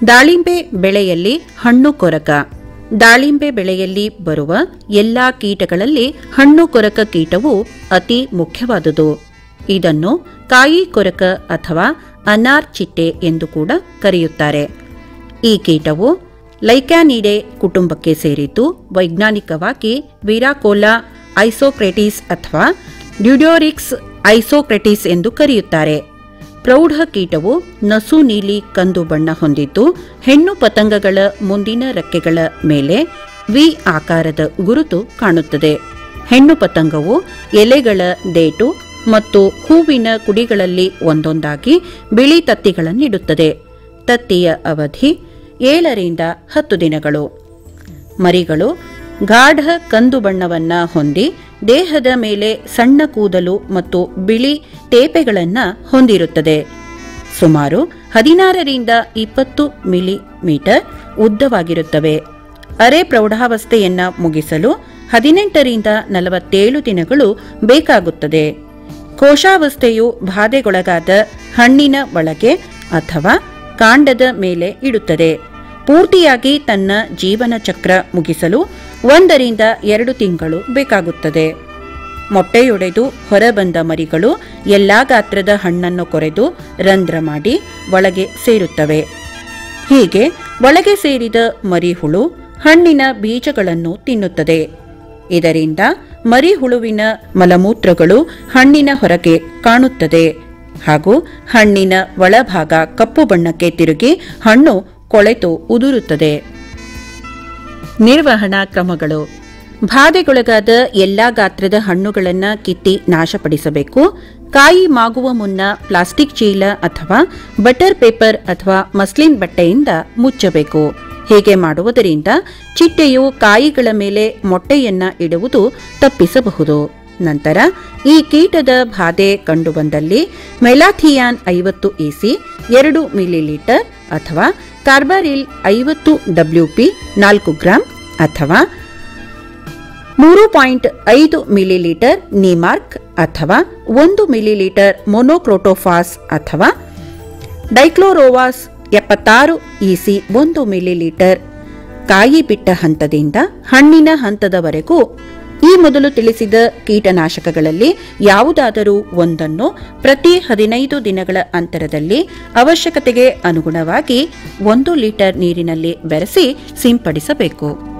ದಾಳಿಂಬೆ ಬೆಳೆಯಲ್ಲಿ ಹಣ್ಣು ಕೊರಕ ದಾಳಿಂಬೆ ಬೆಳೆಯಲ್ಲಿ ಬರುವ ಎಲ್ಲಾ ಕೀಟಗಳಲ್ಲಿ ಹಣ್ಣು ಕೊರಕ ಕೀಟವು ಅತಿ ಮುಖ್ಯವಾದುದು ಇದನ್ನು ಕಾಯಿ ಕೊರಕ ಅಥವಾ ಅನಾರ್ ಚಿಟ್ಟೆ ಎಂದು ಕೂಡ ಕರೆಯುತ್ತಾರೆ ಈ ಕೀಟವು ಲೈಕ್ಯಾನಿಡೆ ಕುಟುಂಬಕ್ಕೆ ಸೇರಿದ್ದು ವೈಜ್ಞಾನಿಕವಾಗಿ ವಿರಾಕೋಲಾ ಐಸೋಕ್ರೆಟಿಸ್ ಅಥವಾ ಡ್ಯುಡ್ಯೋರಿಕ್ಸ್ ಐಸೋಕ್ರೆಟಿಸ್ ಎಂದು ಕರೆಯುತ್ತಾರೆ ಪ್ರೌಢ ಕೀಟವು ನಸು ನೀಲಿ ಕಂದು ಬಣ್ಣ ಹೊಂದಿದ್ದು ಹೆಣ್ಣು ಪತಂಗಗಳ ಮುಂದಿನ ರೆಕ್ಕೆಗಳ ಮೇಲೆ ವಿ ಆಕಾರದ ಗುರುತು ಕಾಣುತ್ತದೆ ಹೆಣ್ಣು ಪತಂಗವು ಎಲೆಗಳ ಡೇಟು ಮತ್ತು ಹೂವಿನ ಕುಡಿಗಳಲ್ಲಿ ಒಂದೊಂದಾಗಿ ಬಿಳಿ ತತ್ತಿಗಳನ್ನಿಡುತ್ತದೆ ತತ್ತಿಯ ಅವಧಿ ಏಳರಿಂದ ಹತ್ತು ದಿನಗಳು ಮರಿಗಳು ಗಾಢ ಕಂದು ಬಣ್ಣವನ್ನ ಹೊಂದಿ ದೇಹದ ಮೇಲೆ ಸಣ್ಣ ಕೂದಲು ಮತ್ತು ಬಿಳಿ ತೇಪೆಗಳನ್ನು ಹೊಂದಿರುತ್ತದೆ ಸುಮಾರು ಹದಿನಾರರಿಂದ ಇಪ್ಪತ್ತು ಮಿಲಿಮೀಟರ್ ಉದ್ದವಾಗಿರುತ್ತವೆ ಅರೆ ಪ್ರೌಢಾವಸ್ಥೆಯನ್ನ ಮುಗಿಸಲು ಹದಿನೆಂಟರಿಂದ ನಲವತ್ತೇಳು ದಿನಗಳು ಬೇಕಾಗುತ್ತದೆ ಕೋಶಾವಸ್ಥೆಯು ಬಾಧೆಗೊಳಗಾದ ಹಣ್ಣಿನ ಒಳಗೆ ಅಥವಾ ಕಾಂಡದ ಮೇಲೆ ಇಡುತ್ತದೆ ಪೂರ್ತಿಯಾಗಿ ತನ್ನ ಜೀವನ ಚಕ್ರ ಮುಗಿಸಲು ಒಂದರಿಂದ ಎರಡು ತಿಂಗಳು ಬೇಕಾಗುತ್ತದೆ ಮೊಟ್ಟೆಯೊಡೆದು ಹೊರಬಂದ ಮರಿಗಳು ಎಲ್ಲಾ ಗಾತ್ರದ ಹಣ್ಣನ್ನು ಕೊರೆದು ರಂಧ್ರ ಮಾಡಿ ಒಳಗೆ ಸೇರುತ್ತವೆ ಹೀಗೆ ಒಳಗೆ ಸೇರಿದ ಮರಿಹುಳು ಹಣ್ಣಿನ ಬೀಜಗಳನ್ನು ತಿನ್ನುತ್ತದೆ ಇದರಿಂದ ಮರಿಹುಳುವಿನ ಮಲಮೂತ್ರಗಳು ಹಣ್ಣಿನ ಹೊರಗೆ ಕಾಣುತ್ತದೆ ಹಾಗೂ ಹಣ್ಣಿನ ಒಳಭಾಗ ಕಪ್ಪು ಬಣ್ಣಕ್ಕೆ ತಿರುಗಿ ಹಣ್ಣು ಕೊಳೆತು ಉದುರುತ್ತದೆ ನಿರ್ವಹಣಾ ಕ್ರಮಗಳು ಬಾಧೆಗೊಳಗಾದ ಎಲ್ಲಾ ಗಾತ್ರದ ಹಣ್ಣುಗಳನ್ನು ಕಿತ್ತಿ ನಾಶಪಡಿಸಬೇಕು ಕಾಯಿ ಮಾಗುವ ಮುನ್ನ ಪ್ಲಾಸ್ಟಿಕ್ ಚೀಲ ಅಥವಾ ಬಟರ್ ಪೇಪರ್ ಅಥವಾ ಮಸ್ಲಿನ್ ಬಟ್ಟೆಯಿಂದ ಮುಚ್ಚಬೇಕು ಹೀಗೆ ಮಾಡುವುದರಿಂದ ಚಿಟ್ಟೆಯು ಕಾಯಿಗಳ ಮೇಲೆ ಮೊಟ್ಟೆಯನ್ನ ಇಡುವುದು ತಪ್ಪಿಸಬಹುದು ನಂತರ ಈ ಕೀಟದ ಬಾಧೆ ಕಂಡುಬಂದಲ್ಲಿ ಮೆಲಾಥಿಯಾನ್ ಐವತ್ತು ಇಸಿ ಎರಡು ಮಿಲಿಲೀಟರ್ ಅಥವಾ ಕಾರ್ಬಾರಿಲ್ ಐವತ್ತು ಡಬ್ಲ್ಯೂಪಿ ನಾಲ್ಕು ಗ್ರಾಂ ಅಥವಾ ಮೂರು ಪಾಯಿಂಟ್ ಐದು ಮಿಲಿಲೀಟರ್ ನಿಮಾರ್ಕ್ ಅಥವಾ ಒಂದು ಮಿಲಿಲೀಟರ್ ಮೊನೋಕ್ರೋಟೋಫಾಸ್ ಅಥವಾ ಡೈಕ್ಲೋರೋವಾಸ್ ಎಪ್ಪತ್ತಾರು ಇಸಿ ಒಂದು ಮಿಲಿಲೀಟರ್ ಕಾಯಿ ಬಿಟ್ಟ ಹಂತದಿಂದ ಹಣ್ಣಿನ ಹಂತದವರೆಗೂ ಈ ಮೊದಲು ತಿಳಿಸಿದ ಕೀಟನಾಶಕಗಳಲ್ಲಿ ಯಾವುದಾದರೂ ಒಂದನ್ನು ಪ್ರತಿ ಹದಿನೈದು ದಿನಗಳ ಅಂತರದಲ್ಲಿ ಅವಶ್ಯಕತೆಗೆ ಅನುಗುಣವಾಗಿ ಒಂದು ಲೀಟರ್ ನೀರಿನಲ್ಲಿ ಬೆರೆಸಿ ಸಿಂಪಡಿಸಬೇಕು